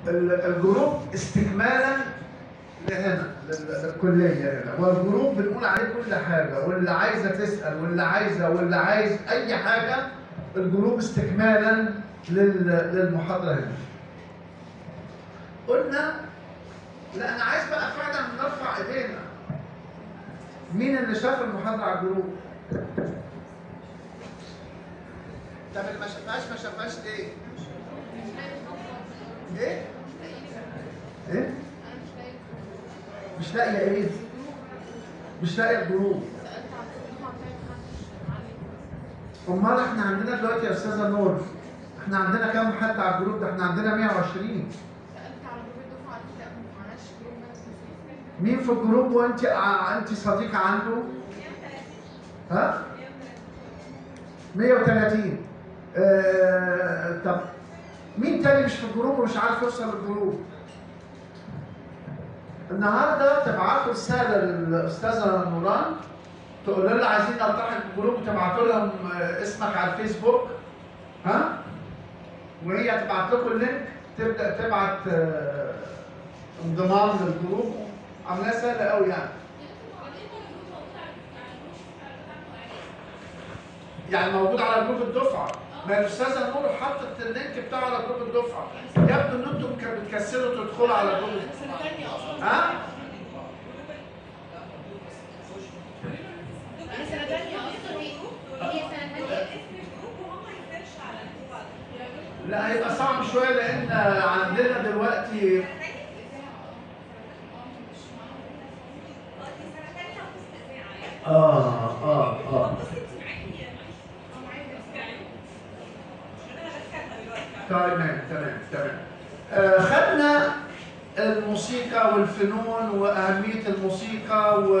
ال- الجروب استكمالا لهنا لل- للكليه هنا والجروب بنقول عليه كل حاجه واللي عايزه تسال واللي عايزه واللي عايز اي حاجه الجروب استكمالا لل- للمحاضره هنا قلنا لا انا عايز بقى فعلا نرفع ايدينا مين اللي شاف المحاضره على الجروب طب اللي ما شافهاش ما شافهاش ليه ايه ايه مش لاقيه ايه مش لاقيه الجروب امال احنا عندنا دلوقتي يا استاذه نور احنا عندنا كام حد على الجروب ده احنا عندنا 120 مين في الجروب وانت ع- انت صديقه عنده ها 130 آه طب مين تاني مش في الجروب ومش عارف يوصل للجروب النهارده تبعتوا رساله للاستاذه نوران تقول لها عايزين نلتحق بالجروب وتبعتوا لهم آه، اسمك على الفيسبوك ها وهي تبعت لكم اللينك تبدا تبعت آه، انضمام للجروب عاملاها سهله قوي يعني يعني موجود على جروب الدفعه ما الاستاذه نور حطت اللينك بتاعه على جروب الدفعه يبدو ان انتم كان بتكسلوا تدخلوا على جروب ها انا سنه تانية اصلا هي سنه تانية لا هيبقى صعب شويه لان عندنا دلوقتي اه اه اه تمام تمام تمام آه، خدنا الموسيقى والفنون وأهمية الموسيقى و...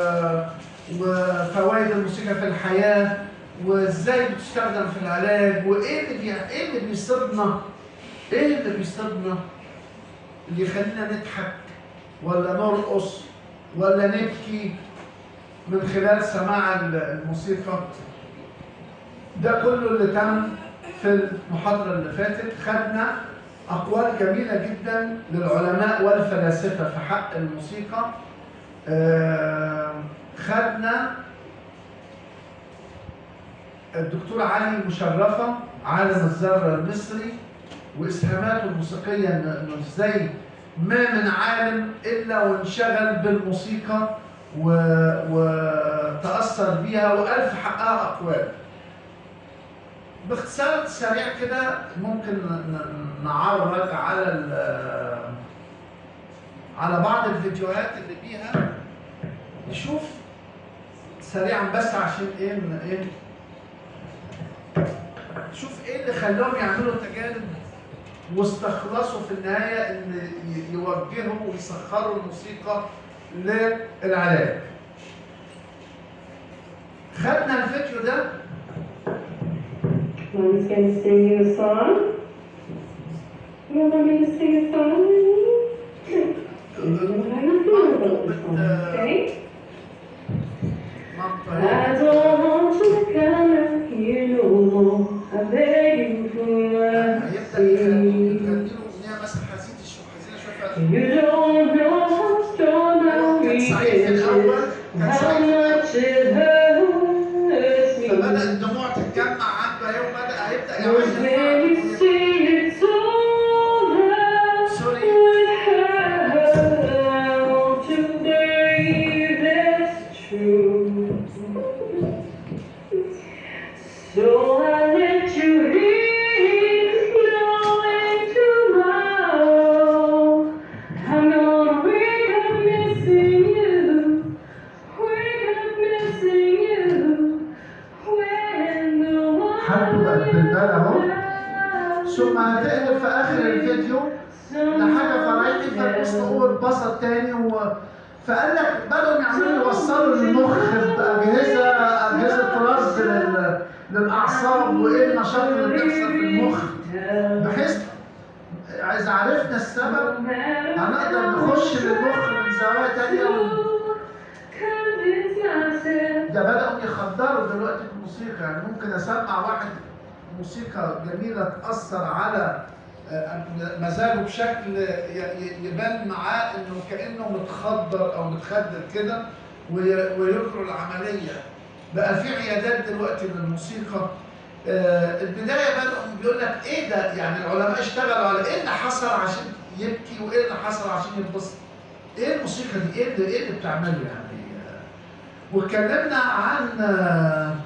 وفوائد الموسيقى في الحياة وازاي بتستخدم في العلاج وايه اللي بي... ايه اللي بيصيبنا ايه اللي بيصيبنا اللي يخلينا نضحك ولا نرقص ولا نبكي من خلال سماع ال- الموسيقى ده كله اللي تم في المحاضرة اللي فاتت خدنا أقوال جميلة جدا للعلماء والفلاسفة في حق الموسيقى آه، خدنا الدكتور علي مشرفة عالم الذرة المصري وإسهاماته الموسيقية إن- إنه إزاي ما من عالم إلا وانشغل بالموسيقى و... وتأثر بيها وألف حقها أقوال باختصار سريع كده ممكن ن- ن- نعرج على ال- على بعض الفيديوهات اللي بيها نشوف سريعا بس عشان ايه ن- ايه نشوف ايه اللي خلاهم يعملوا تجارب واستخلصوا في النهايه ان ي- يوجهوا ويسخروا الموسيقى للعلاج. خدنا الفيديو ده Mom's gonna sing you a song. You want me to sing a song with you? How you feel about the song, okay? منطقة I don't want you to come out here no more. I beg you for هيبدأ mercy. يغني له أغنية مثلا حزينة شو حزينة شوية You don't know how strong my كان سعيد في weakness الأول is, كان how سعيد much it hurts me. فبدأ الدموع تتجمع عنده اهي وبدأ هيبدأ Cause when you يعيط see it's over Sorry. with her, I want to believe it's true. So I let you in, knowing tomorrow I'm gonna wake up missing you, wake up missing you. When the حالته بقت بالبال اهو ثم هتقلب في اخر الفيديو لحاجه فرعيه فالمستوى اتبسط تاني و... فقال لك بدأوا يعملوا يوصلوا للمخ بأجهزة أجهزة رصد لل... للأعصاب وإيه النشاط اللي بيحصل في المخ بحيث إذا عرفنا السبب هنقدر نخش للمخ من زوايا تانية ون... ده بدأوا يخدروا دلوقتي في الموسيقى يعني ممكن أسمع واحد موسيقى جميلة تأثر على آه، مزاجه بشكل ي- ي- يبان معاه انه كانه متخدر او متخدر كده وي- ويجروا العمليه بقى في عيادات دلوقتي للموسيقى آه، البدايه بدأوا بيقول لك ايه ده يعني العلماء اشتغلوا على ايه اللي حصل عشان يبكي وايه اللي حصل عشان يتبسط ايه الموسيقى دي ايه اللي ايه اللي بتعمله يعني آه، واتكلمنا عن آه،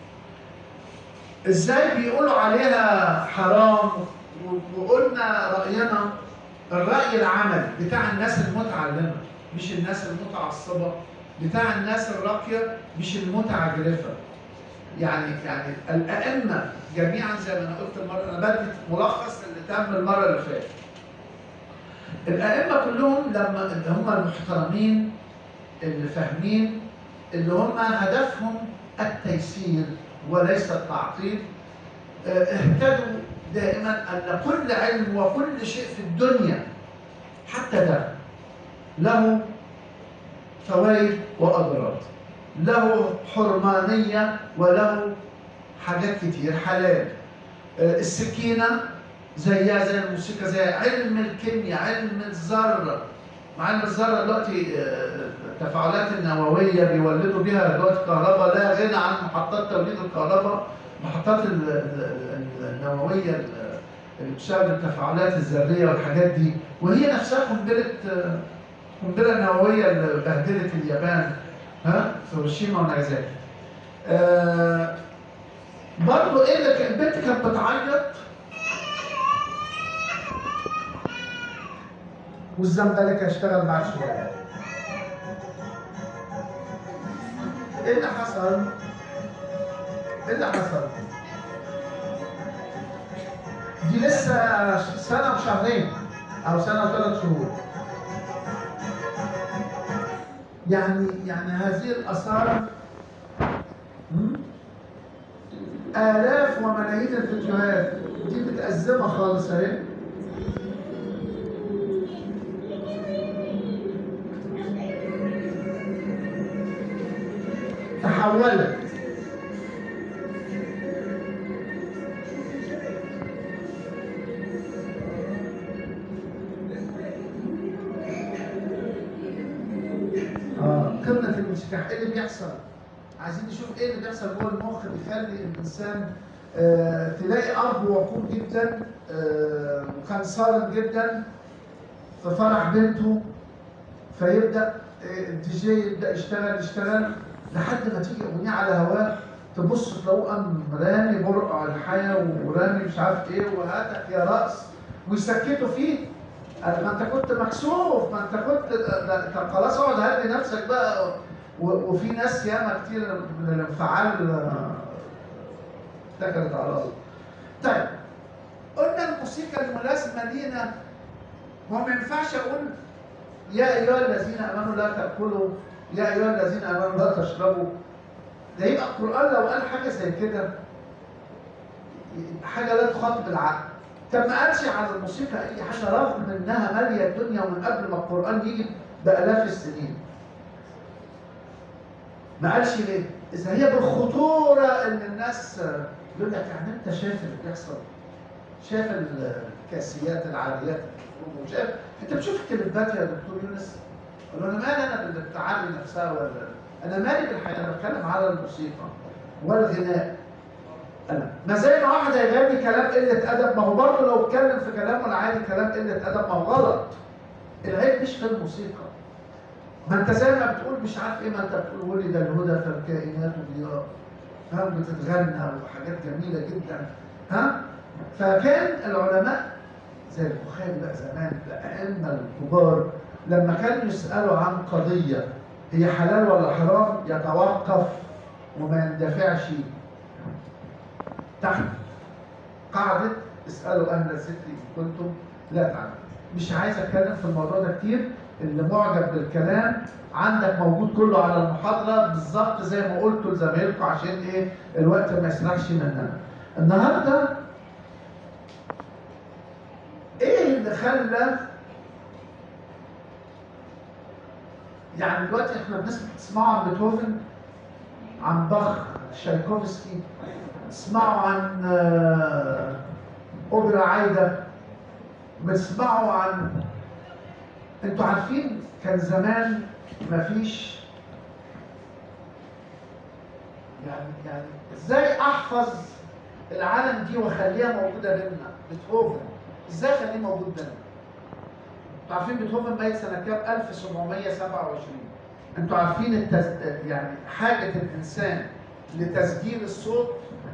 ازاي بيقولوا عليها حرام و- وقلنا راينا الراي العملي بتاع الناس المتعلمه مش الناس المتعصبه بتاع الناس الراقيه مش المتعجرفه يعني يعني الائمه جميعا زي ما انا قلت المره انا بدي ملخص اللي تم المره اللي فاتت الائمه كلهم لما اللي هم المحترمين اللي فاهمين اللي هم هدفهم التيسير وليس التعطيل آه، اهتدوا دائما ان كل علم وكل شيء في الدنيا حتى ده له فوائد واضرار له حرمانيه وله حاجات كتير حلال آه، السكينه زيها زي الموسيقى زي علم الكيمياء علم الذره مع ان الذره دلوقتي آه، التفاعلات النوويه بيولدوا بيها دلوقتي كهرباء لا غنى عن محطات توليد الكهرباء محطات ال- ال- ال- النوويه ال- اللي بتشتغل التفاعلات الذريه والحاجات دي وهي نفسها قنبله آه، قنبله نوويه اللي بهدلت اليابان ها في هيروشيما وناجازاكي. آه برضه ايه اللي كان- البنت كانت بتعيط والزمبلك هيشتغل بعد شويه. ايه اللي حصل؟ ايه اللي حصل؟ دي لسه سنه وشهرين او سنه وثلاث شهور. يعني يعني هذه الاثار مم؟ آلاف وملايين الفيديوهات دي متأزمة خالص اهي تحولت اه قمة الانشكاح ايه اللي بيحصل؟ عايزين نشوف ايه اللي بيحصل جوه المخ بيخلي الانسان آه تلاقي اب وقور جدا آه وكان صارم جدا في فرح بنته فيبدا آه، الدي جي يبدا يشتغل يشتغل لحد ما تيجي اغنيه على هواه تبص تلاقوه قام رامي برقع الحياه ورامي مش عارف ايه وهاتك يا راس ويسكتوا فيه قال ما انت كنت مكسوف ما انت كنت ده- طب خلاص اقعد هدي نفسك بقى و- وفي ناس ياما كتير من الانفعال آه، اتكلت على الله. طيب قلنا الموسيقى الملازمه لينا هو ما ينفعش اقول يا ايها الذين امنوا لا تاكلوا يا ايها الذين امنوا لا تشربوا ده يبقى القران لو قال حاجه زي كده حاجه لا تخاطب العقل طب ما قالش على الموسيقى اي حاجه رغم انها ماليه الدنيا ومن قبل ما القران يجي بالاف السنين ما قالش ليه؟ اذا هي بالخطوره ان الناس يقول لك يعني انت شايف اللي بيحصل شايف الكاسيات العاليات وشايف انت بتشوف الكليبات يا دكتور يونس؟ قال له انا مالي انا بالتعالي نفسها ولا انا مالي بالحياه انا بتكلم على الموسيقى والغناء انا ما زي ما واحد هيغني كلام قله ادب ما هو برضه لو اتكلم في كلامه العادي كلام قله ادب ما هو غلط العيب مش في الموسيقى ما انت زي ما بتقول مش عارف ايه ما انت بتقول ولد الهدى فالكائنات ضياء ها بتتغنى وحاجات جميله جدا ها فكان العلماء زي البخاري بقى زمان الائمه الكبار لما كانوا يسالوا عن قضيه هي حلال ولا حرام يتوقف وما يندفعش تحت قاعده اسالوا اهل الذكر ان كنتم لا تعلمون مش عايز اتكلم في الموضوع ده كتير اللي معجب بالكلام عندك موجود كله على المحاضره بالظبط زي ما قلت لزمايلكم عشان ايه الوقت ما يسرحش مننا. النهارده ايه اللي خلى يعني دلوقتي احنا بنسمع تسمعوا عن بيتهوفن عن باخ شايكوفسكي تسمعوا عن آه، اوبرا عايده بتسمعوا عن انتوا عارفين كان زمان مفيش يعني يعني ازاي احفظ العالم دي واخليها موجوده بيننا بيتهوفن ازاي اخليه موجود بيننا انتوا عارفين بيتهوفن ميت سنه كام 1727 انتوا عارفين التز... يعني حاجه الانسان لتسجيل الصوت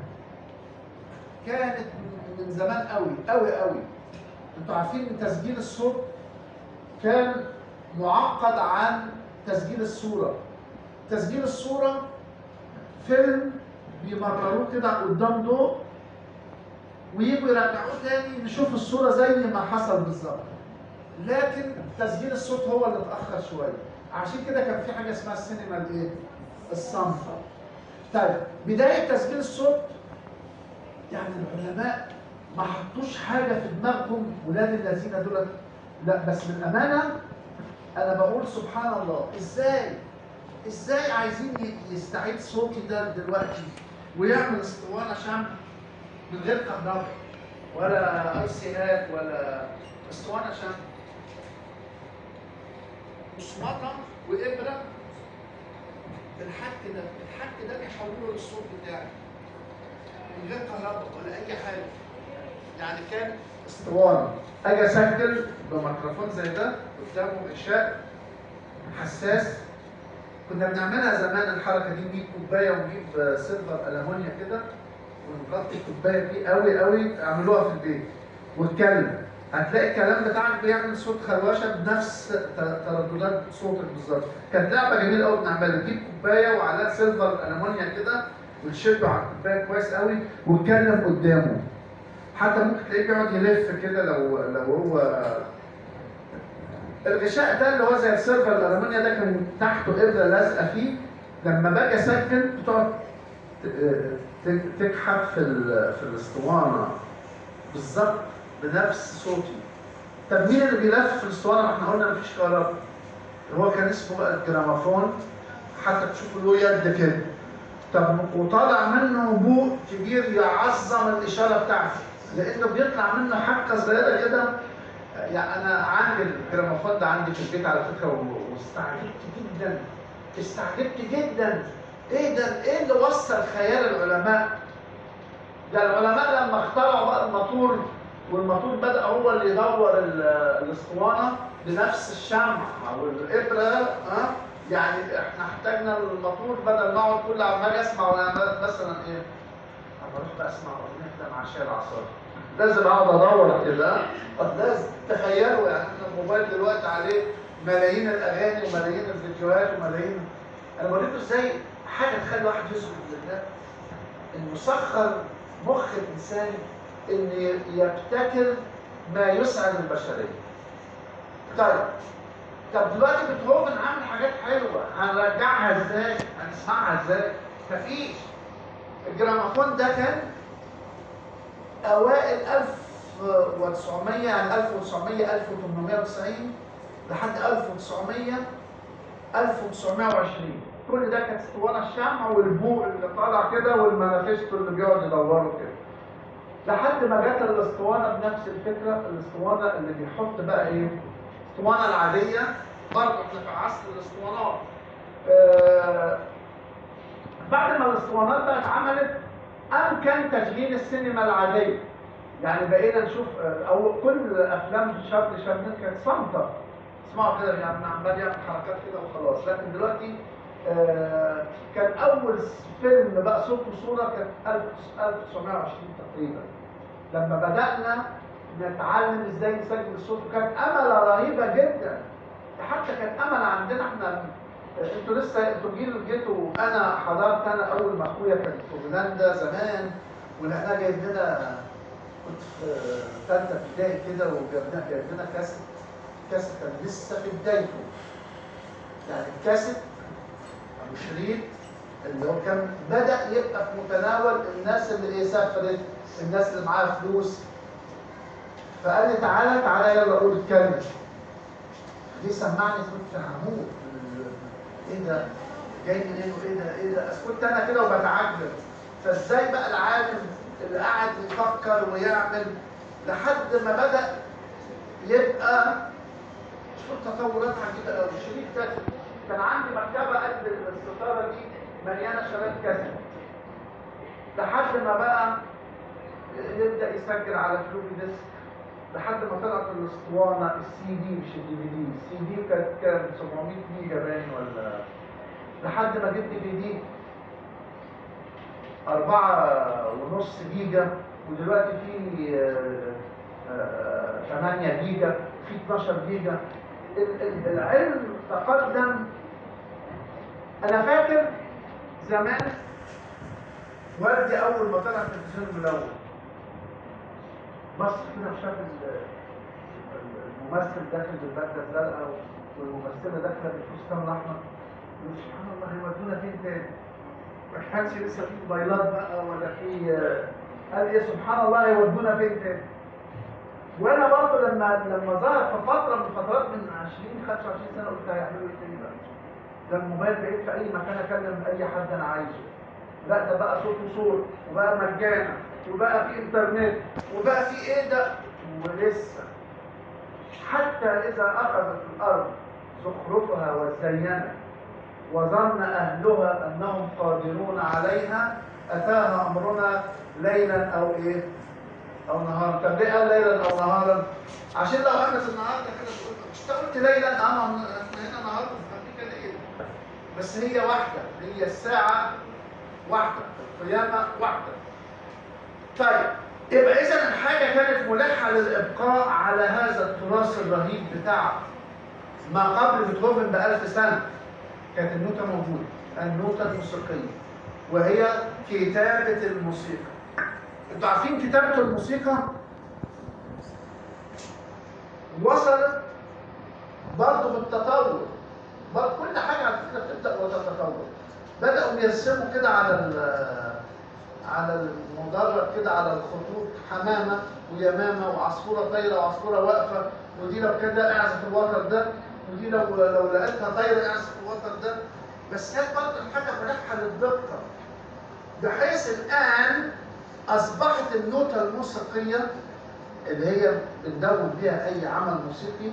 كانت من- من زمان قوي قوي قوي انتوا عارفين ان تسجيل الصوت كان معقد عن تسجيل الصوره تسجيل الصوره فيلم بيمرروه كده قدام ضوء ويجوا يرجعوه تاني نشوف الصوره زي ما حصل بالظبط لكن تسجيل الصوت هو اللي اتاخر شويه عشان كده كان في حاجه اسمها السينما الايه الصامته طيب بدايه تسجيل الصوت يعني العلماء ما حطوش حاجه في دماغهم ولاد الذين دول لا بس بالامانه انا بقول سبحان الله ازاي ازاي عايزين ي- يستعيد صوتي ده دلوقتي ويعمل اسطوانه شمع من غير كهرباء ولا اي سيات ولا اسطوانه شمع مصمطه وابره بالحك ده الحك ده بيحوله للصوت بتاعي من غير كهرباء ولا اي حاجه يعني كان اسطوانه اجي اسجل بميكروفون زي ده قدامه غشاء حساس كنا بنعملها زمان الحركه دي نجيب كوبايه ونجيب سيلفر المونيا كده ونغطي الكوبايه دي قوي قوي اعملوها في البيت واتكلم هتلاقي الكلام بتاعك بيعمل صوت خروشه بنفس ت- ترددات صوتك بالظبط كانت لعبه جميله قوي بنعملها تجيب كوبايه وعليها سيلفر المونيا كده وتشده على الكوبايه كويس قوي وتكلم قدامه حتى ممكن تلاقيه بيقعد يلف كده لو لو هو الغشاء ده اللي هو زي السيلفر الالمانيا ده كان تحته ابره لازقه فيه لما باجي اسجل بتقعد ت- ت- تكحت في ال- في الاسطوانه بالظبط بنفس صوتي طب مين اللي بيلف في الاسطوانه ما احنا قلنا مفيش كهرباء هو كان اسمه بقى الجرامافون حتى تشوفوا له يد كده طب وطالع منه بوق كبير يعظم الاشاره بتاعتي لانه بيطلع منه حبكه صغيره كده يعني انا عندي الجراموفون ده عندي في البيت على فكره و- واستعجبت جدا استعجبت جدا ايه ده ايه اللي وصل خيال العلماء ده العلماء لما اخترعوا بقى الموتور والموتور بدا هو اللي يدور ال- الاسطوانه بنفس الشمع او الابره ها يعني احنا احتاجنا الموتور بدل ما اقعد كل عمال اسمع وانا مثلا ايه اما اروح بقى اسمع اغنيه كده مع شاي العصار لازم اقعد ادور كده طب لازم تخيلوا يعني احنا الموبايل دلوقتي عليه ملايين الاغاني وملايين الفيديوهات وملايين انا بوريكم ازاي حاجه تخلي الواحد يسجد لله انه سخر مخ الانسان ان يبتكر ما يسعد البشريه. طيب طب دلوقتي بيتهوفن عامل حاجات حلوه هنرجعها ازاي؟ هنسمعها ازاي؟ مفيش الجرامافون ده كان اوائل 1900 يعني 1900 1890 لحد 1900 1920 كل ده كانت اسطوانه الشمع والبوق اللي طالع كده والمانيفستو اللي بيقعد يدوروا كده لحد ما جت الاسطوانه بنفس الفكره الاسطوانه اللي بيحط بقى ايه الاسطوانه العاديه برضه احنا في عصر الاسطوانات آه بعد ما الاسطوانات بقى اتعملت امكن تشغيل السينما العاديه يعني بقينا نشوف آه، او كل افلام شارلي شابلن كانت صامته اسمعوا كده يعني عمال يعمل حركات كده وخلاص لكن دلوقتي آه كان اول فيلم بقى صوت وصوره كان 1920 تقريبا لما بدانا نتعلم ازاي نسجل الصوت وكانت امله رهيبه جدا حتى كان امل عندنا احنا انتوا لسه انتوا جيل جيتوا انا حضرت انا اول ما اخويا كان في هولندا زمان ولقيناه جايب لنا كنت في ثالثه ابتدائي كده وجاب جايب لنا كاسيت كاسيت كان لسه في بدايته يعني الكاسيت او شريط اللي هو كان بدا يبقى في متناول الناس اللي ايه سافرت الناس اللي معاها فلوس فقال لي تعالى تعالى يلا قول اتكلم دي سمعني كنت هموت ايه ده جاي منين وايه ده ايه ده كنت انا كده وبتعجب فازاي بقى العالم اللي قاعد يفكر ويعمل لحد ما بدا يبقى شوف التطورات عجيبه قوي شريط كاسيت كان عندي مكتبه قد الستاره دي مليانه شرايط كاسيت لحد ما بقى يبدا يسجل على فلوبي ديسك لحد ما طلعت الاسطوانه السي دي مش الدي في دي السي دي كانت كام 700 ميجا باين ولا لحد ما جبت دي في دي أربعة ونص جيجا ودلوقتي في آه، آه، 8 جيجا في 12 جيجا ال- ال- العلم تقدم أنا فاكر زمان والدي أول ما طلع في التلفزيون الملون مصر كده شاف ال- الممثل داخل بالبدله الزرقاء والممثله داخله بالفستان الاحمر يقول سبحان الله هيودونا فين تاني؟ ما كانش لسه في موبايلات بقى ولا في قال ايه سبحان الله هيودونا فين تاني؟ وانا برضه لما لما ظهر في فتره من فترات من 20 25 سنه قلت هيعملوا ايه تاني بقى؟ ده الموبايل بقيت في اي مكان اكلم اي حد انا عايزه لا ده بقى صوت وصور وبقى مجانا وبقى في انترنت وبقى في ايه ده ولسه حتى اذا اخذت الارض زخرفها وزينت وظن اهلها انهم قادرون عليها اتاها امرنا ليلا او ايه او نهارا طب ليه قال ليلا او نهارا عشان لو قامت النهارده كده تقول مش أنت قلت ليلا انا احنا هنا نهارا فدي كده ايه بس هي واحده هي الساعه واحده القيامه واحده طيب يبقى اذا الحاجه كانت ملحه للابقاء على هذا التراث الرهيب بتاع ما قبل بيتهوفن بألف سنه كانت النوتة موجودة النوتة الموسيقية وهي كتابة الموسيقى انتوا عارفين كتابة الموسيقى وصلت برضه بالتطور برضه كل حاجة على فكرة بتبدأ وتتطور بدأوا يرسموا كده على ال- على المدرج كده على الخطوط حمامة ويمامة وعصفورة طايرة وعصفورة واقفة ودي لو كده اعزف الوتر ده ودي لو لو لقيتها طايرة اعزف الوتر ده بس كانت برضه الحاجة ملحة للدقة بحيث الآن أصبحت النوتة الموسيقية اللي هي بندون بيها أي عمل موسيقي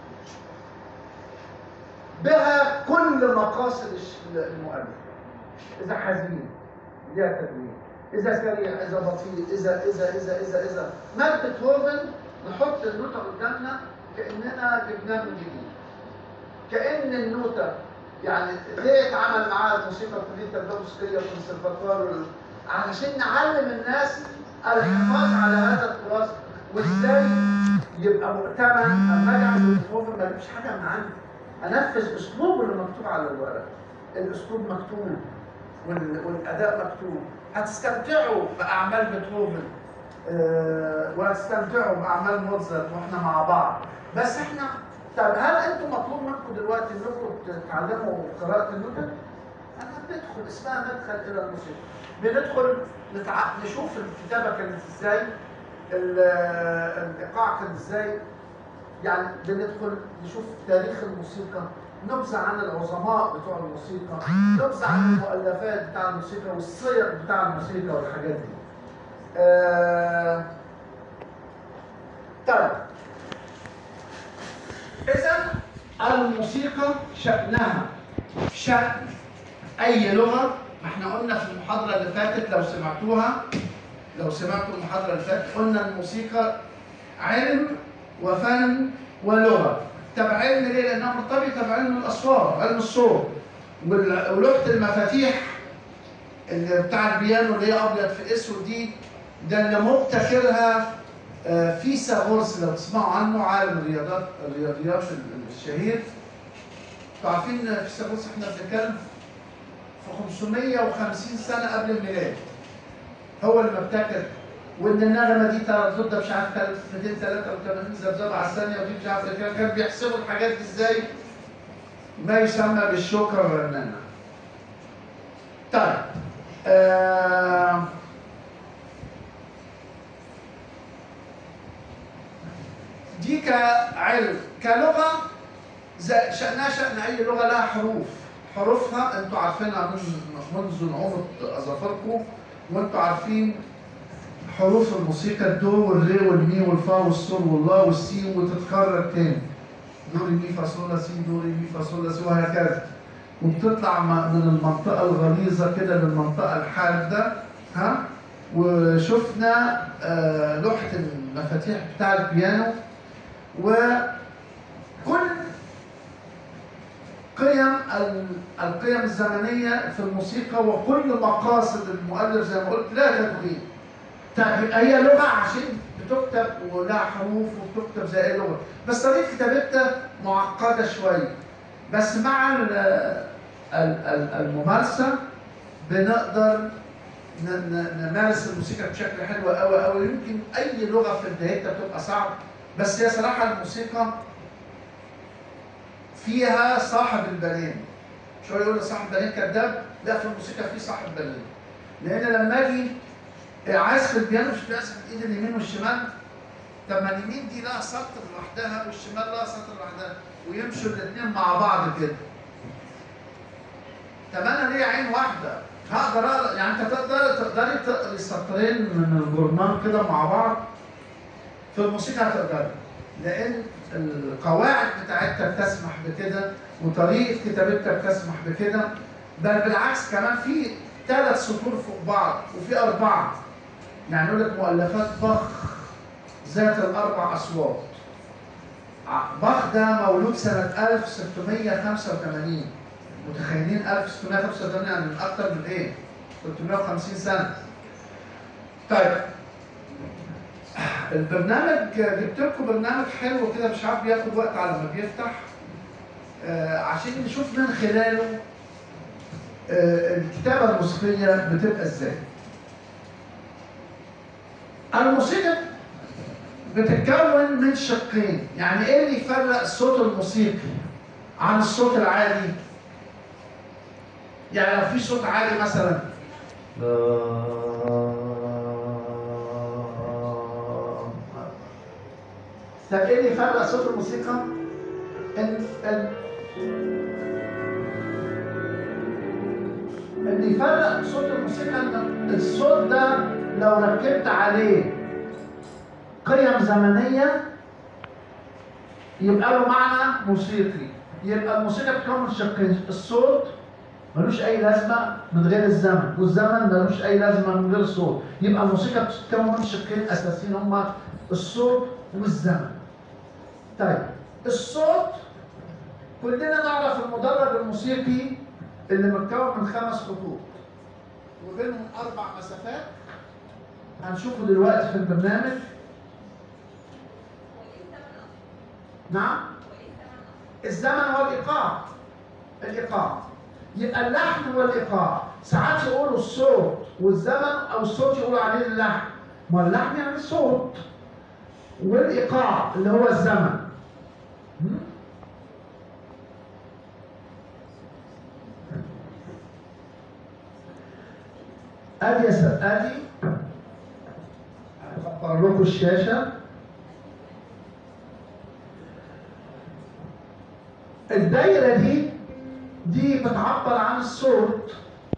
بها كل مقاصد الش- المؤلف إذا حزين ليها تدوين إذا سريع إذا بطيء إذا إذا إذا إذا إذا مات بيتهوفن نحط النوتة قدامنا كأننا جبناه من جديد كأن النوتة يعني ليه اتعمل معاها الموسيقى كلية التربية الموسيقية والكونسرفاتوار وال- علشان نعلم الناس الحفاظ على هذا التراث وازاي يبقى مؤتمن اما اجي اعمل بيتهوفن ما اجيبش حاجه من عندي انفذ اسلوبه اللي مكتوب على الورق الاسلوب مكتوب وال- والاداء مكتوب هتستمتعوا باعمال بيتهوفن آه، وهتستمتعوا باعمال موتزارت واحنا مع بعض بس احنا طب هل انتم مطلوب منكم دلوقتي انكم تتعلموا قراءه النوتة؟ انا بندخل اسمها مدخل الى الموسيقى بندخل نتع... نشوف الكتابه كانت ازاي ال- الايقاع كان ازاي يعني بندخل نشوف تاريخ الموسيقى نبذة عن العظماء بتوع الموسيقى نبذة عن المؤلفات بتاع الموسيقى والصيغ بتاع الموسيقى والحاجات دي آه... طيب إذا الموسيقى شأنها شأن أي لغة ما احنا قلنا في المحاضرة اللي فاتت لو سمعتوها لو سمعتوا المحاضرة اللي فاتت قلنا الموسيقى علم وفن ولغة طب علم ليه؟ لأنها مرتبطة بعلم الأصوات علم الصوت وال- ولوحة المفاتيح اللي بتاع البيانو اللي هي أبيض في أسود دي ده اللي مبتكرها آه، فيثاغورس لو تسمعوا عنه عالم الرياضات الرياضيات الشهير انتوا عارفين فيثاغورس احنا بنتكلم في 550 سنة قبل الميلاد هو اللي مبتكر وان النغمه دي ترددها مش عارف 283 ذبذبه على الثانيه ودي مش عارف كده كان بيحسبوا الحاجات دي ازاي ما يسمى بالشوكه الرنانه طيب آه دي كعلم كلغه زي شأنها شأن أي لغة لها حروف حروفها أنتوا عارفينها من منذ نعومة أظافركم وأنتوا عارفين حروف الموسيقى الدو والري والمي والفا والصول واللا والسي وتتكرر تاني دو ري مي فا صول لا سي دو ري مي فا صول لا سي وهكذا وبتطلع م- من المنطقة الغليظة كده للمنطقة الحادة ها وشفنا آه، لوحة المفاتيح بتاع البيانو وكل قيم ال- القيم الزمنية في الموسيقى وكل مقاصد المؤلف زي ما قلت لا تدوين طيب هي لغة عشان بتكتب ولها حروف وبتكتب زي اي لغة بس طريقة كتابتها معقدة شوية بس مع ال- ال- ال- الممارسة بنقدر ن- ن- نمارس الموسيقى بشكل حلو قوي قوي يمكن اي لغة في بدايتها بتبقى صعب بس هي صراحة الموسيقى فيها صاحب البنان شويه يقول لي صاحب البنان كذاب لا في الموسيقى في صاحب بنان لان لما اجي عازف البيانو مش بيعزف بالايد اليمين والشمال طب ما اليمين دي لها سطر لوحدها والشمال لها سطر لوحدها ويمشوا الاثنين مع بعض كده طب انا ليه عين واحده هقدر اقرا يعني انت تقدر تقدري تقري سطرين من الجورنال كده مع بعض في الموسيقى هتقدري لان القواعد بتاعتها بتسمح بكده وطريقه كتابتها بتسمح بكده بل بالعكس كمان في ثلاث سطور فوق بعض وفي اربعه يعني يقول لك مؤلفات بخ ذات الاربع اصوات ع- بخ ده مولود سنه 1685 متخيلين 1685 يعني من اكتر من ايه 350 سنه طيب البرنامج جبت لكم برنامج حلو كده مش عارف بياخد وقت على ما بيفتح آه، عشان نشوف من خلاله آه، الكتابة الموسيقية بتبقى ازاي الموسيقى بتتكون من شقين يعني ايه اللي يفرق الصوت الموسيقي عن الصوت العادي يعني لو في صوت عالي مثلا طب ايه اللي يفرق صوت الموسيقى؟ ان ان اللي يفرق صوت الموسيقى ان الصوت ده لو ركبت عليه قيم زمنيه يبقى له معنى موسيقي يبقى الموسيقى بتتكون من شقين الصوت ملوش اي لازمه من غير الزمن والزمن ملوش اي لازمه من غير الصوت يبقى الموسيقى بتتكون من شقين اساسيين هما الصوت والزمن طيب الصوت كلنا نعرف المدرج الموسيقي اللي متكون من خمس خطوط وبينهم اربع مسافات هنشوفه دلوقتي في البرنامج نعم الزمن والايقاع الايقاع يبقى اللحن والايقاع ساعات يقولوا الصوت والزمن او الصوت يقولوا عليه اللحن ما اللحن يعني الصوت والايقاع اللي هو الزمن م? ادي يا س- ادي هكبر لكم الشاشه الدايره دي دي بتعبر عن الصوت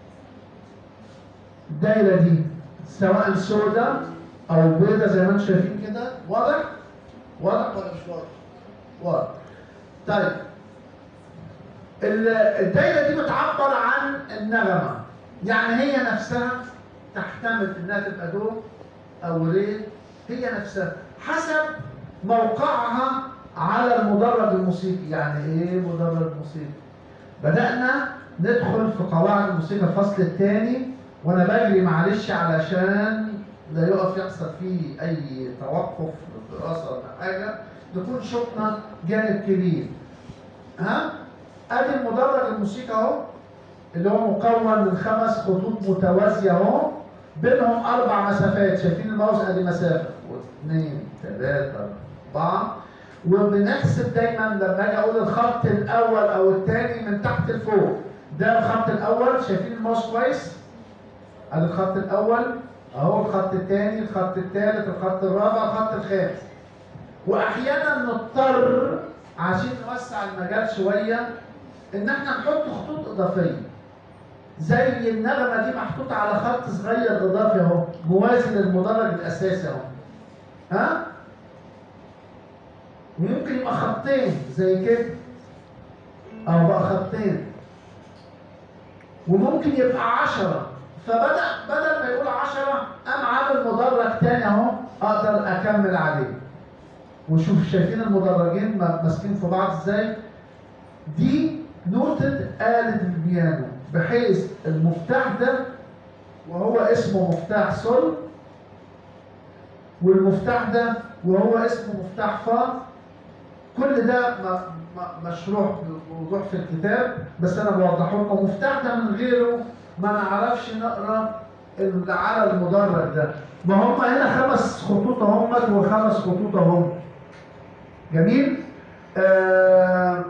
الدايره دي سواء سوداء او بيضاء زي ما انتم شايفين كده واضح واضح ولا مش واضح واضح طيب ال- الدايره دي بتعبر عن النغمه يعني هي نفسها تحتمل انها تبقى دو او ري هي نفسها حسب موقعها على المدرج الموسيقي يعني ايه مدرج موسيقي بدأنا ندخل في قواعد الموسيقى الفصل الثاني وانا بجري معلش علشان لا يقف يحصل فيه اي توقف دراسه ولا حاجه نكون شفنا جانب كبير ها ادي المدرج الموسيقى اهو اللي هو مكون من خمس خطوط متوازيه اهو بينهم اربع مسافات شايفين الماوس ادي مسافه واثنين ثلاثه اربعه وبنحسب دايما لما اجي اقول الخط الاول او الثاني من تحت لفوق ده الخط الاول شايفين الماوس كويس ادي الخط الاول اهو الخط الثاني الخط الثالث الخط الرابع الخط الخامس واحيانا نضطر عشان نوسع المجال شويه ان احنا نحط خطوط اضافيه زي النغمه دي محطوطه على خط صغير اضافي اهو موازي للمدرج الاساسي اهو ها وممكن يبقى خطين زي كده او بقى خطين وممكن يبقى عشرة فبدأ بدل ما يقول عشرة قام عامل مدرج تاني اهو اقدر اكمل عليه وشوف شايفين المدرجين ما- ماسكين في بعض ازاي دي نوتة آلة البيانو بحيث المفتاح ده وهو اسمه مفتاح سول والمفتاح ده وهو اسمه مفتاح فا كل ده م- م- مشروح بوضوح في الكتاب بس انا بوضحه لكم مفتاح ده من غيره ما نعرفش نقرا اللي على المدرج ده ما هم هنا خمس خطوط اهمت وخمس خطوط اهم جميل آه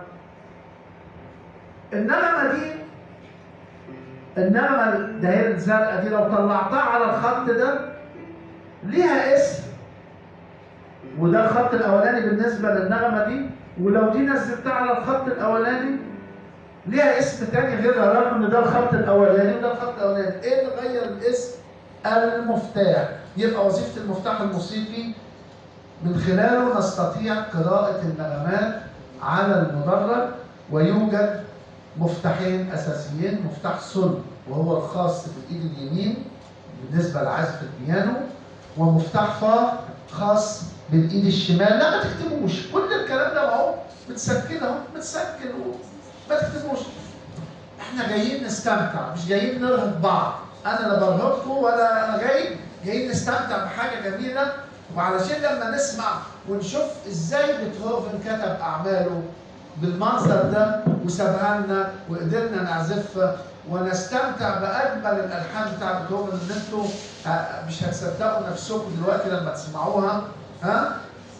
النغمه دي النغمه الدائره الزرقاء دي لو طلعتها على الخط ده ليها اسم وده الخط الاولاني بالنسبه للنغمه دي ولو دي نزلتها على الخط الاولاني ليها اسم تاني غيرها رغم ان ده الخط الاولاني وده الخط الاولاني ايه اللي غير الاسم المفتاح يبقى وظيفه المفتاح الموسيقي من خلاله نستطيع قراءه النغمات على المدرج ويوجد مفتاحين اساسيين مفتاح سل وهو الخاص بالايد اليمين بالنسبه لعزف البيانو ومفتاح فا خاص بالايد الشمال لا ما تكتبوش كل الكلام ده اهو متسكن اهو متسكن ما تكتبوش احنا جايين نستمتع مش جايين نرهق بعض انا لا برهقكم ولا انا جاي جايين نستمتع بحاجه جميله وعلشان لما نسمع ونشوف ازاي بيتهوفن كتب اعماله بالمنظر ده وسابها لنا وقدرنا نعزفها ونستمتع باجمل الالحان بتاع بيتهوفن ان انتوا ه- مش هتصدقوا نفسكم دلوقتي لما تسمعوها ها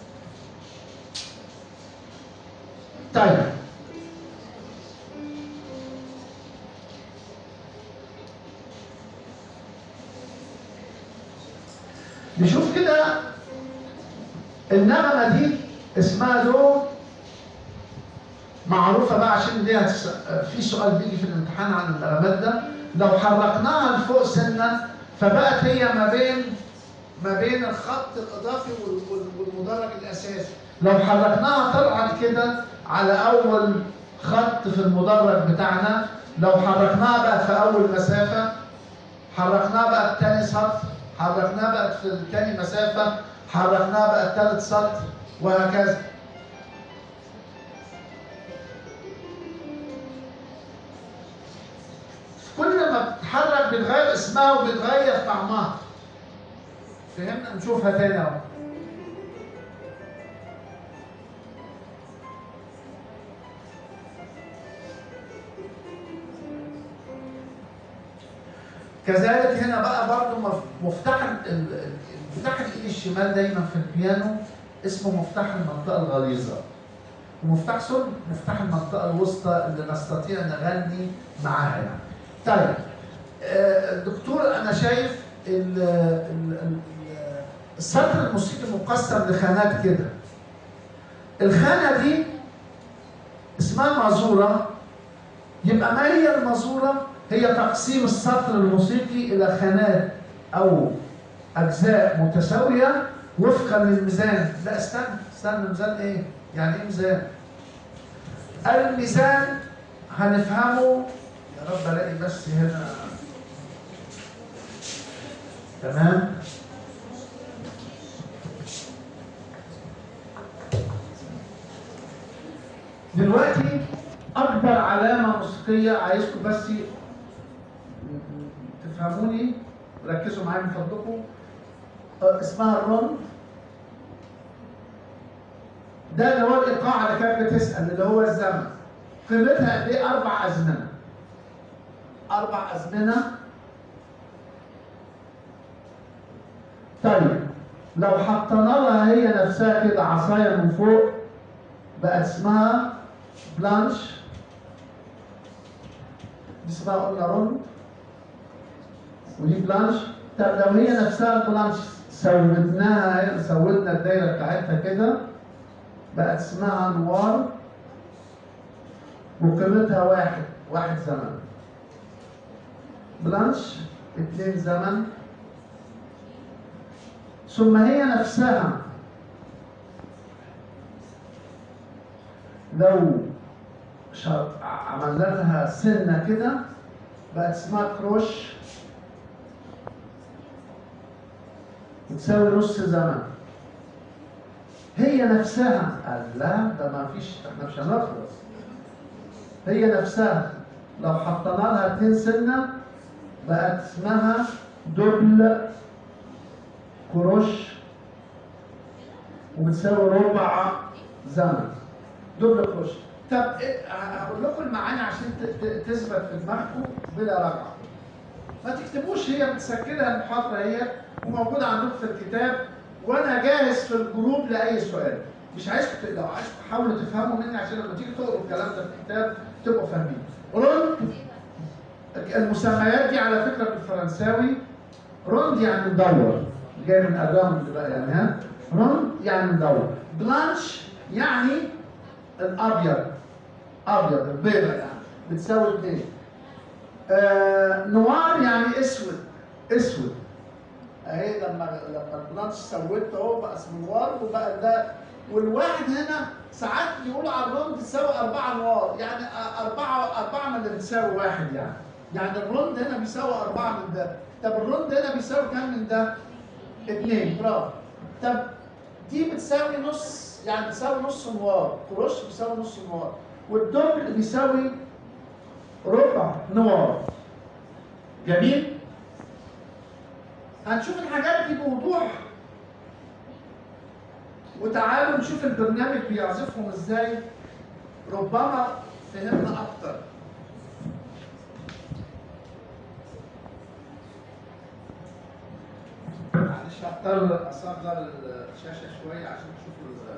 طيب نشوف كده النغمة دي اسمها دو معروفة بقى عشان دي هتس... في سؤال بيجي في الامتحان عن النغمات ده لو حركناها لفوق سنة فبقت هي ما بين ما بين الخط الإضافي وال- وال- والمدرج الأساسي لو حركناها طلعت كده على أول خط في المدرج بتاعنا لو حركناها بقت في أول مسافة حركناها بقت تاني سطر حركناها بقت في تاني مسافة حركناها بقت تالت سطر وهكذا كل ما بتتحرك بيتغير اسمها وبيتغير طعمها فهمنا نشوفها تاني اهو كذلك هنا بقى برضو مف- مفتاح ال- ال- مفتاح الايد الشمال دايما في البيانو اسمه مفتاح المنطقه الغليظه ومفتاح سل مفتاح المنطقه الوسطى اللي نستطيع نغني معاها يعني. طيب آه، الدكتور انا شايف ال- ال- ال- السطر الموسيقي مقسم لخانات كده الخانه دي اسمها مازوره يبقى ما هي المازوره هي تقسيم السطر الموسيقي الى خانات او اجزاء متساويه وفقا للميزان لا استنى استنى ميزان ايه يعني ايه ميزان الميزان هنفهمه يا رب الاقي بس هنا تمام دلوقتي اكبر علامه موسيقيه عايزكم بس تفهموني ركزوا معايا من فضلكم آه، اسمها الروند ده اللي هو الايقاع اللي كانت بتسال اللي هو الزمن قيمتها قد ايه اربع ازمنه اربع ازمنه طيب لو حطينا لها هي نفسها كده عصايه من فوق بقت اسمها بلانش دي اسمها قلنا روند ودي بلانش طب لو هي نفسها البلانش سودناها سودنا الدايره بتاعتها كده بقت اسمها انوار وقيمتها واحد واحد زمن بلانش اتنين زمن ثم هي نفسها لو شا- عملنا لها سنة كده بقت اسمها كروش بتساوي نص زمن هي نفسها قال لا ده ما فيش احنا مش هنخلص هي نفسها لو حطينا لها اتنين سنة بقت اسمها دبل كروش وبتساوي ربع زمن دبل كروش طب إيه- هقول لكم المعاني عشان ت- ت- تثبت في دماغكم بلا رجعه ما تكتبوش هي متسجله المحاضره هي وموجوده عندكم في الكتاب وانا جاهز في الجروب لاي سؤال مش عايزكم ت- لو عايزكم تحاولوا تفهموا مني عشان لما تيجي تقروا الكلام ده في الكتاب تبقوا فاهمين روند المسميات دي على فكره بالفرنساوي روند يعني مدور جاي من الراوند بقى يعني ها روند يعني مدور بلانش يعني الابيض ابيض البيضه يعني بتساوي اثنين آه نوار يعني اسود اسود اهي لما لما البلانش سويته اهو بقى اسمه نوار وبقى ده والواحد هنا ساعات يقولوا على الروند تساوي أربعة نوار يعني أ- أربعة أربعة من اللي بتساوي واحد يعني يعني الروند هنا بيساوي أربعة من ده طب الروند هنا بيساوي كام من ده؟ اثنين برافو طب دي بتساوي نص يعني بتساوي نص نوار كروش بيساوي نص نوار والدبل بيساوي ربع نوار جميل هنشوف الحاجات دي بوضوح وتعالوا نشوف البرنامج بيعزفهم ازاي ربما فهمنا اكتر معلش هضطر اصغر الشاشه شويه عشان تشوفوا ال-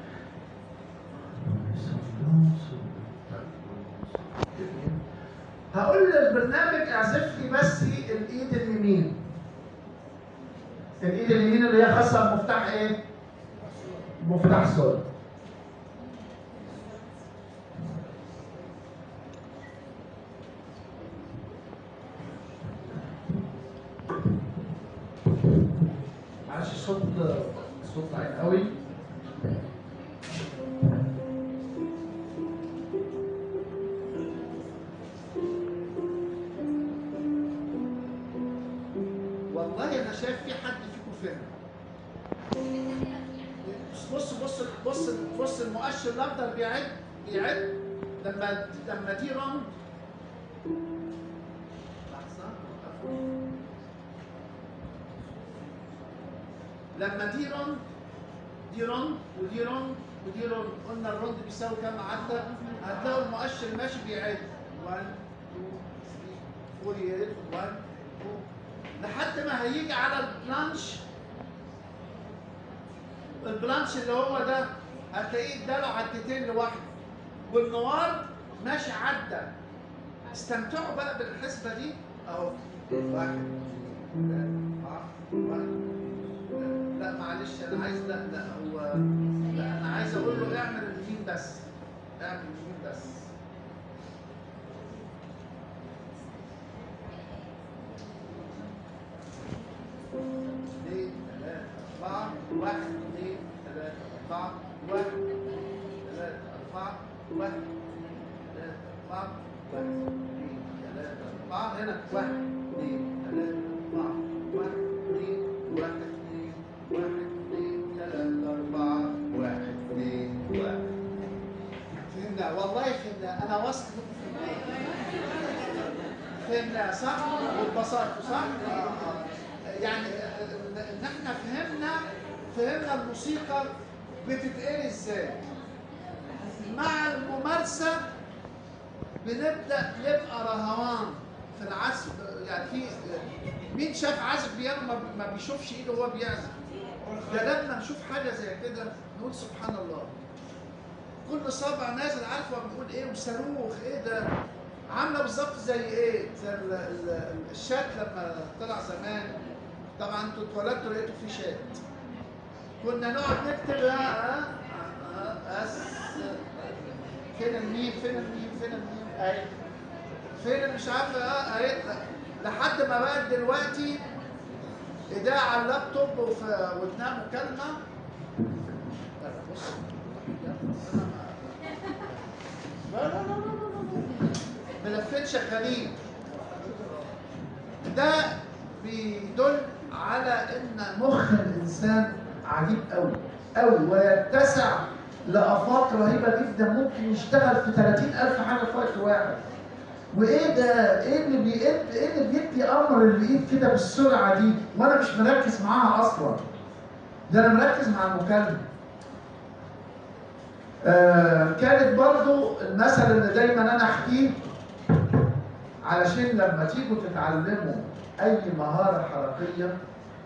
هقول للبرنامج اعزف لي بس الايد اليمين الايد اليمين اللي هي خاصه بمفتاح ايه؟ مفتاح صلب معلش الصوت الصوت ضعيف قوي والله انا شايف في حد فيكم فهم بص بص بص بص المؤشر الاخضر بيعد بيعد لما لما دي راوند لحظه لما دي راوند دي راوند ودي راوند ودي راوند قلنا الراوند بيساوي كام عدى هتلاقوا المؤشر ماشي بيعد 1 2 3 4 يدخل 1 2 لحد ما هيجي على البلانش البلانش اللي هو ده هتلاقيه اداله عدتين لوحده والنوار ماشي عدى استمتعوا بقى بالحسبه دي اهو واحد اثنين، أربعة، واحد لا معلش انا عايز لا لا هو لا انا عايز اقول له اعمل اليمين بس اعمل اليمين بس اثنين ثلاثة أربعة واحد اثنين ثلاثة أربعة واحد اثنين ثلاثة أربعة واحد اثنين ثلاثة أربعة واحد اثنين ثلاثة أربعة هنا واحد اثنين ثلاثة أربعة واحد اثنين واحد اثنين واحد اثنين ثلاثة أربعة واحد اثنين واحد فهمنا والله فهمنا أنا واثق إنكم فهمنا فهمنا صح؟ واتبسطتوا صح؟ آه، آه. يعني ان احنا فهمنا فهمنا الموسيقى بتتقال ازاي مع الممارسه بنبدا نبقى رهوان في العزف يعني في مين شاف عازف بيانو ما- ما بيشوفش ايده وهو بيعزف ده لما نشوف حاجه زي كده نقول سبحان الله كل صابع نازل عارف هو بيقول ايه وصاروخ ايه ده عامله بالظبط زي ايه زي ال- ال- الشات لما طلع زمان طبعا انتوا اتولدتوا لقيتوا فيه شات كنا نقعد نكتب ها ها ها اس فين الميم فين الميم فين الميم اهي فين اللي مش عارفه اه اهي لحد ما بقت دلوقتي ايديها على اللابتوب وف- وتنام مكالمه لا لا بص لا لا لا لا لا لا ملفين شغالين ده بيدل على ان مخ الانسان عجيب قوي قوي ويتسع لافاق رهيبه جدا ممكن يشتغل في 30000 حاجه في وقت واحد وايه ده ايه اللي بي ايه اللي بيدي امر الايد كده بالسرعه دي وانا مش مركز معاها اصلا ده انا مركز مع المكالمه آه كانت برضو المثل اللي دايما انا احكيه علشان لما تيجوا تتعلموا اي مهاره حركيه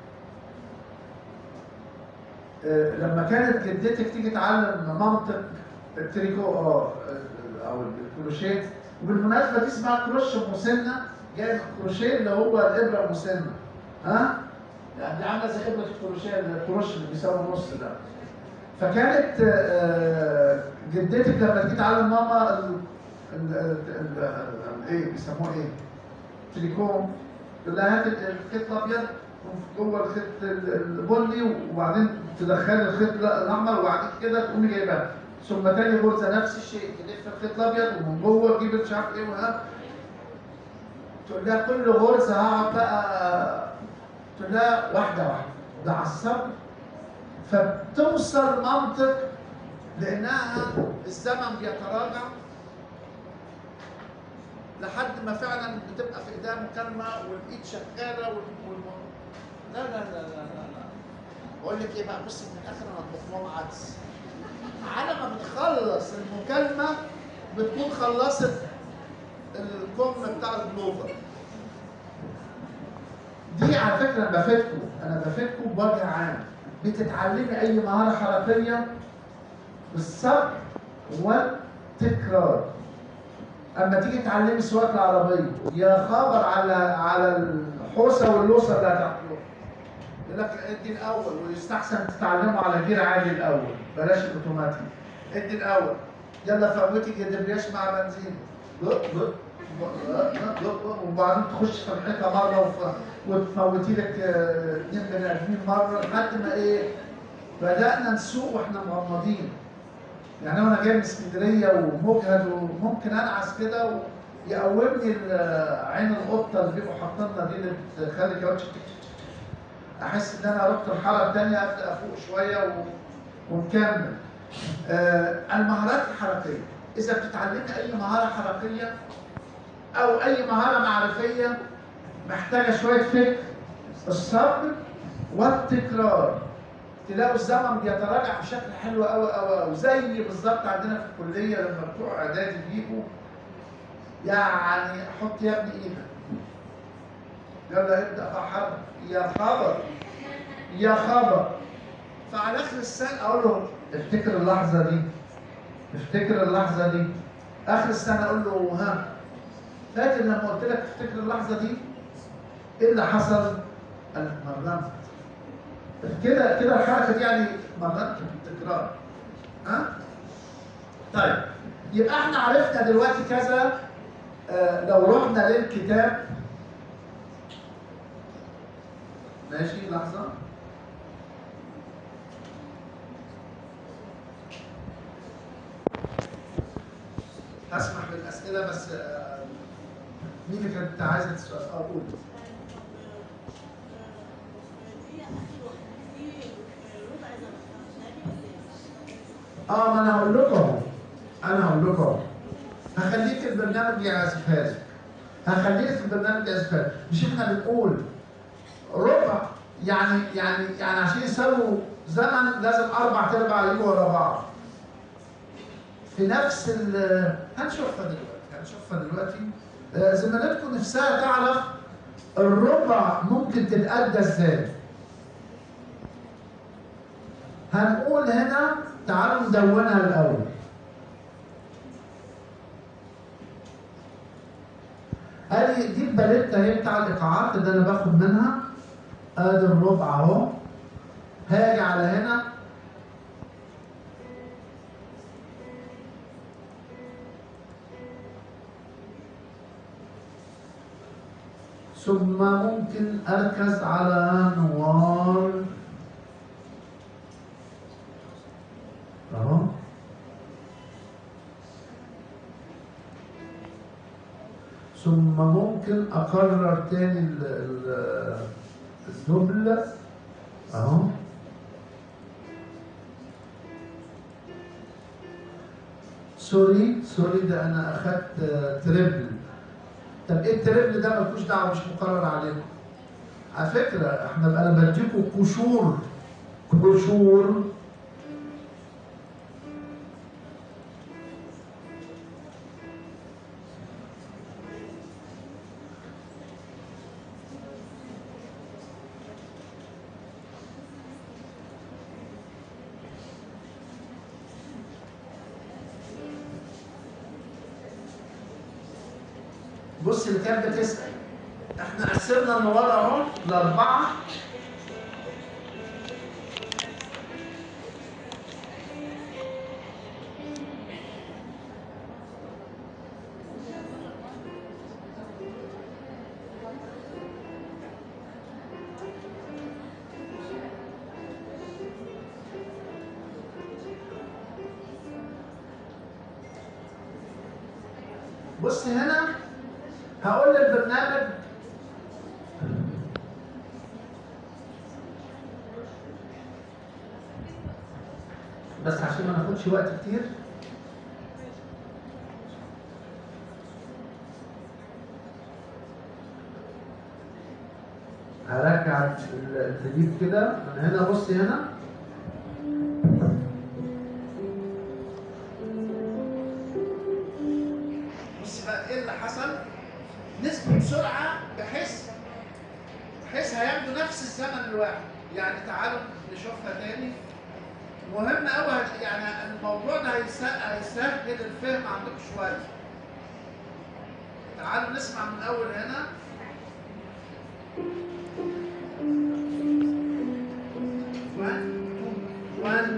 آه، لما كانت جدتك تيجي تعلم منطق التريكو اه آه، او الكروشيه وبالمناسبه دي اسمها كروش مسنه جاي من الكروشيه اللي هو الابره المسنه ها؟ يعني دي عامله زي ابره الكروشيه الكروش اللي بيساوي نص ده فكانت آه، جدتك لما تيجي تعلم ماما ال- ال- ال- ال- ايه بيسموه ايه؟ تريكوم تقول لها هات الخيط الابيض جوه الخيط ال- البني وبعدين تدخلي الخيط الاحمر وبعد كده تقومي جايبها ثم تاني غرزه نفس الشيء تلف الخيط الابيض ومن جوه تجيب مش عارف ايه وها تقول لها كل غرزه هقعد بقى تقول لها واحده واحده ده على الصبر فبتوصل منطق لانها الزمن بيتراجع لحد ما فعلا بتبقى في ايديها مكالمه والايد شغاله وال... وال... لا لا لا لا لا لا بقول لك ايه بقى بصي من الاخر انا اطبخ لهم عدس على ما بتخلص المكالمه بتكون خلصت الكم بتاع البلوفر دي على فكره انا بفيدكم انا بفيدكم بوجه عام بتتعلمي اي مهاره حركيه بالصبر والتكرار اما تيجي تعلمي سواقه العربيه يا خبر على على الحوسه واللوسه اللي هتاخدوها يقول لك ادي الاول ويستحسن تتعلموا على جير عالي الاول بلاش الاوتوماتيك ادي الاول يلا فوتي الدبرياج مع بنزين بق بق بق بق بق وبعدين تخش في الحيطه مره وف- وتفوتي لك آه، اتنين بني ادمين مره لحد ما ايه بدانا نسوق واحنا مغمضين يعني انا جاي من اسكندريه ومجهد وممكن انعس كده ويقومني ال- عين القطه اللي بيبقوا حاطينها دي اللي بتخلي كاوتش تك- تك- تك. احس ان انا رحت الحاره الثانيه ابدا افوق شويه و... ونكمل. آه المهارات الحركيه اذا بتتعلمي اي مهاره حركيه او اي مهاره معرفيه محتاجه شويه فكر الصبر والتكرار تلاقوا الزمن بيتراجع بشكل حلو قوي قوي قوي زي بالظبط عندنا في الكليه لما بتوع اعدادي بيجوا يعني حط يا ابني ايدك يلا ابدا فحر يا خبر يا خبر فعلى اخر السنه اقول له افتكر اللحظه دي افتكر اللحظه دي اخر السنه اقول له ها فاكر لما قلت لك افتكر اللحظه دي ايه اللي حصل؟ قال لك مرنت كده كده الحركه دي يعني مرات بالتكرار ها طيب يبقى احنا عرفنا دلوقتي كذا آه لو رحنا للكتاب ماشي لحظه هسمح بالاسئله بس آه مين اللي كانت عايزه تسال اقول اه ما انا هقول لكم اهو انا هقول لكم اهو هخليك البرنامج يعزفها لك هخليك في البرنامج يعزفها لك مش احنا بنقول ربع يعني يعني يعني عشان يساووا زمن لازم اربع ارباع يجوا ورا بعض في نفس ال هنشوفها دلوقتي هنشوفها دلوقتي آه، زميلتكم نفسها تعرف الربع ممكن تتأدى ازاي هنقول هنا تعالوا ندونها الاول ادي دي الباليتا اهي بتاع الايقاعات اللي انا باخد منها ادي الربع اهو هاجي على هنا ثم ممكن اركز على نوار اهو ثم ممكن اكرر تاني ال- ال- الدبل اهو سوري سوري ده انا اخدت آه، تريبل طب ايه التريبل ده ملكوش دعوه مش مقرر عليكم على فكره احنا بقى انا بديكم قشور قشور بص اللي كانت بتسأل احنا قسمنا النوار اهو لأربعة بص هنا هقول للبرنامج بس عشان ما ناخدش وقت كتير هرجع ال- الجديد كده من هنا بص هنا بص بقى ايه اللي حصل نسبة بسرعة بحيث بحيث هياخدوا نفس الزمن الواحد يعني تعالوا نشوفها تاني مهم قوي يعني الموضوع ده هيس- هيسهل الفهم عندكم شوية تعالوا نسمع من اول هنا One, two, one.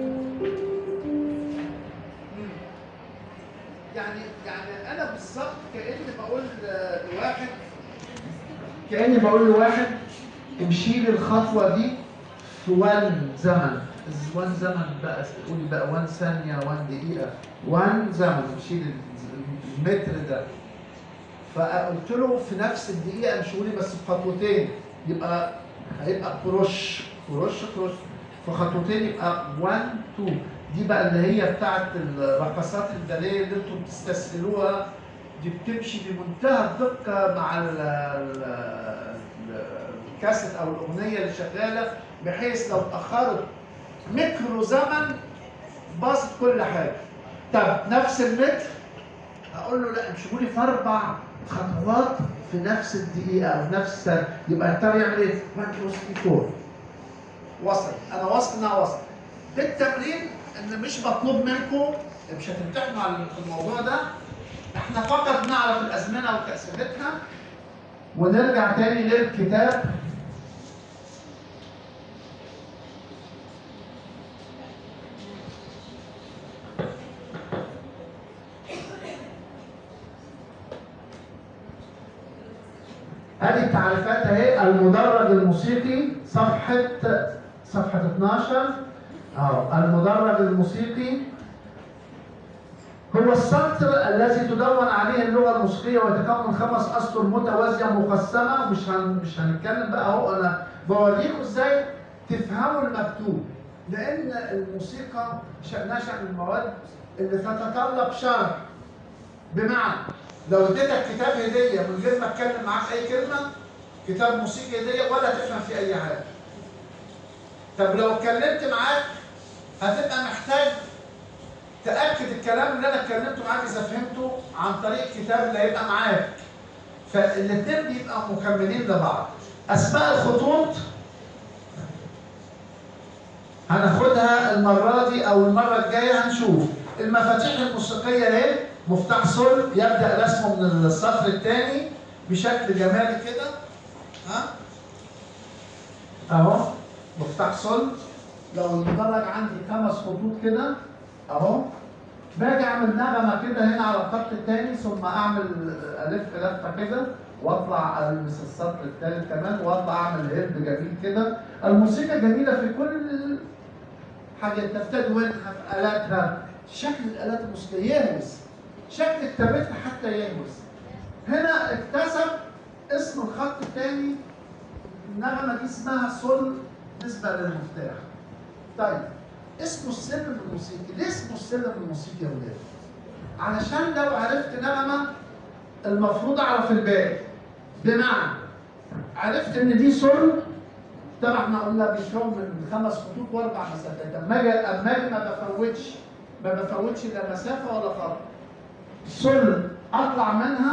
مم. يعني يعني انا بالظبط كاني بقول لواحد كاني بقول لواحد امشي لي الخطوه دي في وان زمن وان زمن بقى قولي بقى وان ثانيه وان دقيقه وان زمن امشي لي المتر ده فقلت له في نفس الدقيقه امشوا لي بس بخطوتين يبقى هيبقى كروش كروش كروش في خطوتين يبقى 1 2 دي بقى اللي هي بتاعت الرقصات الباليه اللي انتم بتستسهلوها دي بتمشي بمنتهى الدقه مع ال- ال- ال- الكاسيت او الاغنيه اللي شغاله بحيث لو اتاخرت ميكرو زمن باظت كل حاجه طب نفس المتر هقول له لا امشوا لي في اربع خطوات في نفس الدقيقه او في نفس الثانيه يبقى التاني يعمل ايه؟ 1 2 3 4 وصل انا واثق انها وصل بالتمرين ان مش مطلوب منكم مش هتمتحنوا على الموضوع ده احنا فقط نعرف الازمنه وتقسيمتها ونرجع تاني للكتاب ادي التعريفات اهي المدرج الموسيقي صفحة صفحة 12 اه المدرج الموسيقي هو السطر الذي تدون عليه اللغة الموسيقية ويتكون من خمس أسطر متوازية مقسمة مش هن مش هنتكلم بقى اهو أنا بوريكم إزاي تفهموا المكتوب لأن الموسيقى شأنها شأن المواد اللي تتطلب شرح بمعنى لو اديتك كتاب هديه من غير ما اتكلم معاك اي كلمه كتاب موسيقي هديه ولا تفهم فيه اي حاجه طب لو اتكلمت معاك هتبقى محتاج تاكد الكلام اللي انا اتكلمته معاك اذا فهمته عن طريق الكتاب اللي هيبقى معاك فالاثنين بيبقى مكملين لبعض اسماء الخطوط هناخدها المره دي او المره الجايه هنشوف المفاتيح الموسيقيه اهي مفتاح صلب يبدا رسمه من السطر الثاني بشكل جمالي كده ها اهو مفتاح صلب لو المدرج عندي خمس خطوط كده اهو باجي اعمل نغمه كده هنا على الخط الثاني ثم اعمل الف لفه كده واطلع البس السطر الثالث كمان واطلع اعمل هيب جميل كده الموسيقى جميله في كل حاجه تفتد وينها في الاتها شكل الالات الموسيقيه يهوس شكل كتابتها حتى يهوس هنا اكتسب اسم الخط الثاني النغمه دي اسمها سول بالنسبه للمفتاح طيب اسمه السلم الموسيقي ليه اسمه السلم الموسيقي يا ولاد علشان لو عرفت نغمه المفروض اعرف الباقي بمعنى عرفت ان دي سول طبعا احنا قلنا بيتكون من خمس خطوط واربع مسافات اما اجي اما اجي ما بفوتش ما بفوتش لا مسافه ولا خط سول اطلع منها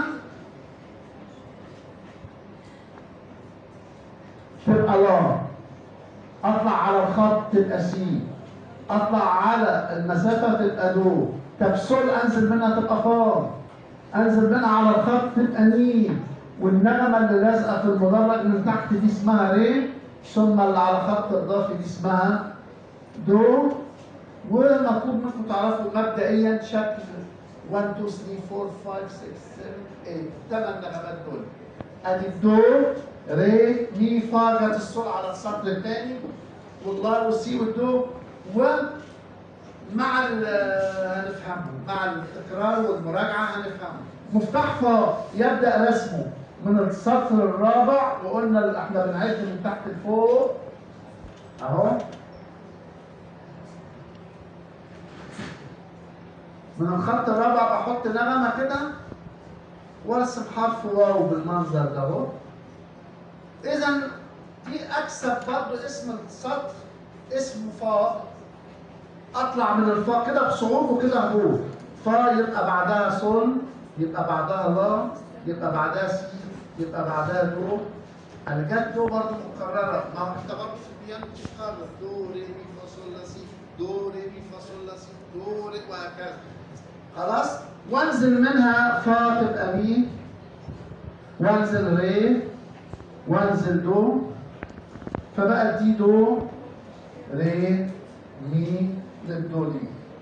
تبقى لا اطلع على الخط تبقى سي اطلع على المسافه تبقى دو طب سول انزل منها تبقى فا انزل منها على الخط تبقى ني والنغمه اللي لازقه في المدرج من تحت دي اسمها ري ثم اللي على خط اضافي دي اسمها دو ومطلوب منكم تعرفوا مبدئيا شكل 1 2 3 4 5 6 7 8 ثمان نغمات دول ادي الدو ري مي فا جت الصول على السطر الثاني والله والسي والدو ومع ال- هنفهمه مع التكرار والمراجعه هنفهمه مفتاح فا يبدا رسمه من السطر الرابع وقلنا ال- احنا بنعد من تحت لفوق اهو من الخط الرابع بحط نغمه كده وارسم حرف واو بالمنظر ده اهو اذا دي اكسب برضه اسم السطر اسمه فا اطلع من الفا كده بصعوبه كده اهو فا يبقى بعدها صول يبقى بعدها لا يبقى بعدها سي يبقى بعدها دو انا جت دو برضه مكرره ما هو انت برضه في البيانو بتتكرر دو ري مي فا صول لا سي دو ري مي فا صول لا سي دو ري وهكذا خلاص وانزل منها فا تبقى مي وانزل ري وانزل دو فبقت دي دو ري مي للدو دي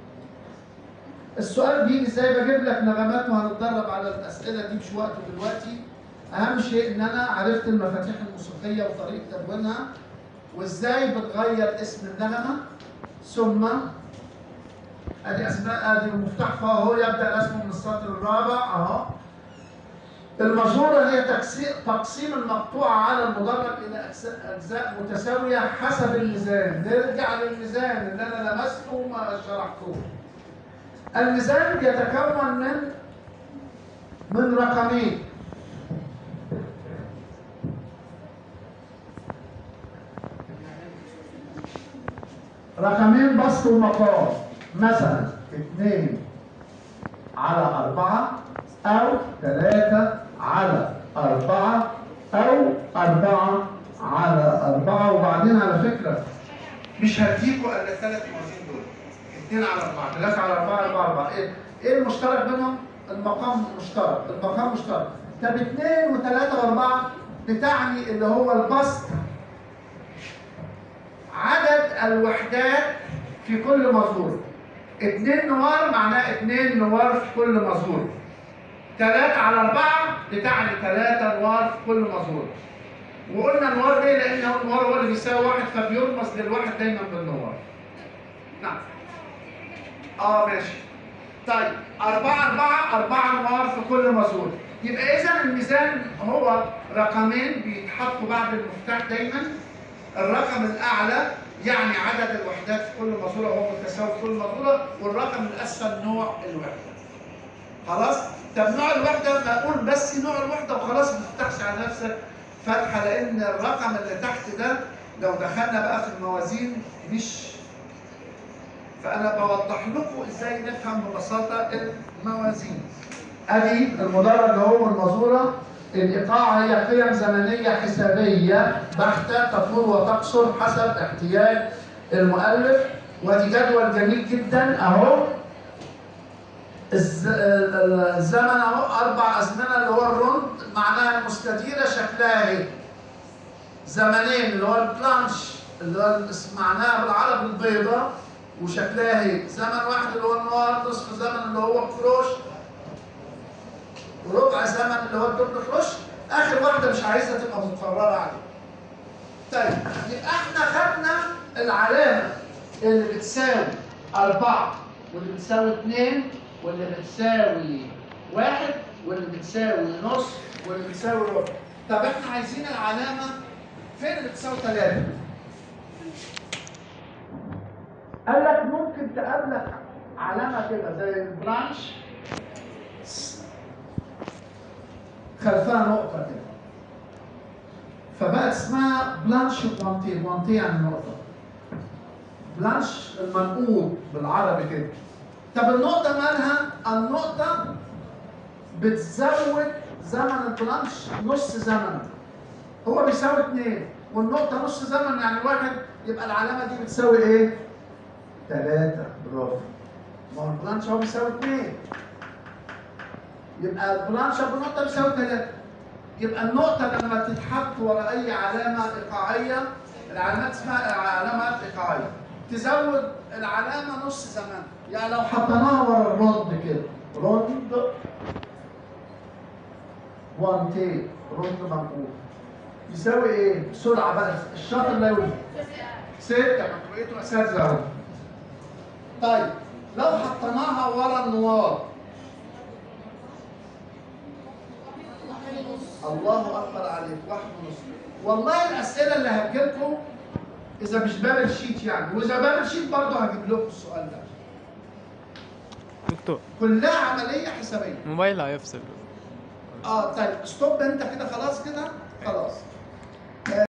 السؤال بيجي ازاي بجيب لك نغمات وهنتدرب على الاسئله دي مش وقته دلوقتي اهم شيء ان انا عرفت المفاتيح الموسيقيه وطريقه تدوينها وازاي بتغير اسم النغمه ثم ادي اسماء ادي المفتاح فاهو يبدا رسمه من السطر الرابع اهو المجهورة هي تقسيم تقسيم المقطوعة على المدرج إلى أجزاء- أجزاء متساوية حسب الميزان، نرجع للميزان اللي أنا لمسته وما شرحته. الميزان يتكون من من رقمين. رقمين بسط ومقام، مثلا اثنين على أربعة أو ثلاثة على أربعة أو أربعة على أربعة وبعدين على فكرة مش هديكوا إلا الثلاث موازين دول اثنين على أربعة ثلاثة على أربعة أربعة أربعة إيه إيه المشترك بينهم؟ المقام مشترك المقام مشترك طب اثنين وثلاثة وأربعة بتعني اللي هو البسط عدد الوحدات في كل مزور اتنين نوار معناه اتنين نوار في كل مزور تلاتة على أربعة بتعني تلاتة نوار في كل مزور وقلنا نوار ليه؟ لأن هو النوار هو اللي بيساوي واحد فبيرمز للواحد دايما بالنوار. نعم. اه ماشي. طيب أربعة أربعة أربعة نوار في كل مزور. يبقى إذا الميزان هو رقمين بيتحطوا بعد المفتاح دايما. الرقم الأعلى يعني عدد الوحدات في كل مزورة وهو متساوي في كل مزورة والرقم الأسفل نوع الوحدة. خلاص؟ طب نوع الوحدة ما أقول بس نوع الوحدة وخلاص ما تفتحش على نفسك فتحة لأن الرقم اللي تحت ده لو دخلنا بقى في الموازين مش فأنا بوضح لكم إزاي نفهم ببساطة الموازين. أدي المدرج أهو والمزورة الإيقاع هي قيم زمنية حسابية بحتة تطول وتقصر حسب احتياج المؤلف ودي جدول جميل جدا أهو الز- الزمن اهو اربع ازمنه اللي هو الروند معناها المستديره شكلها اهي زمنين اللي هو البلانش اللي هو الاسم- معناها بالعربي البيضاء وشكلها اهي زمن واحد اللي هو النوار نصف زمن اللي هو الكروش وربع زمن اللي هو الدبل كروش اخر واحده مش عايزها تبقى متفرغه عليه طيب يبقى احنا خدنا العلامه اللي بتساوي أربعة واللي بتساوي اتنين واللي بتساوي واحد واللي بتساوي نص واللي بتساوي ربع طب احنا عايزين العلامة فين اللي بتساوي ثلاثة؟ قال لك ممكن تقابلك علامة كده زي البرانش خلفها نقطة كده فبقت اسمها بلانش بوانتي بوانتي يعني نقطة بلانش المنقوط بالعربي كده طب النقطة مالها؟ النقطة بتزود زمن البلانش نص زمن هو بيساوي اتنين والنقطة نص زمن يعني واحد يبقى العلامة دي بتساوي ايه؟ تلاتة برافو ما هو البلانش هو بيساوي اتنين يبقى البلانش ابو نقطة بيساوي تلاتة يبقى النقطة لما تتحط ورا أي علامة إيقاعية العلامات اسمها علامات إيقاعية تزود العلامة نص زمان يعني لو حطيناها ورا الرند كده رند وانتين رند منقول يساوي ايه؟ بسرعة بقى الشاطر لا يقول ستة مكرويته أساتذة أهو طيب لو حطيناها ورا النوار الله اكبر عليك واحد ونص والله الاسئله اللي هتجيلكم اذا مش باب شيت يعني واذا باب شيت برضه هجيب لكم السؤال ده دكتور كلها عمليه حسابيه موبايل هيفصل اه طيب ستوب انت كده خلاص كده خلاص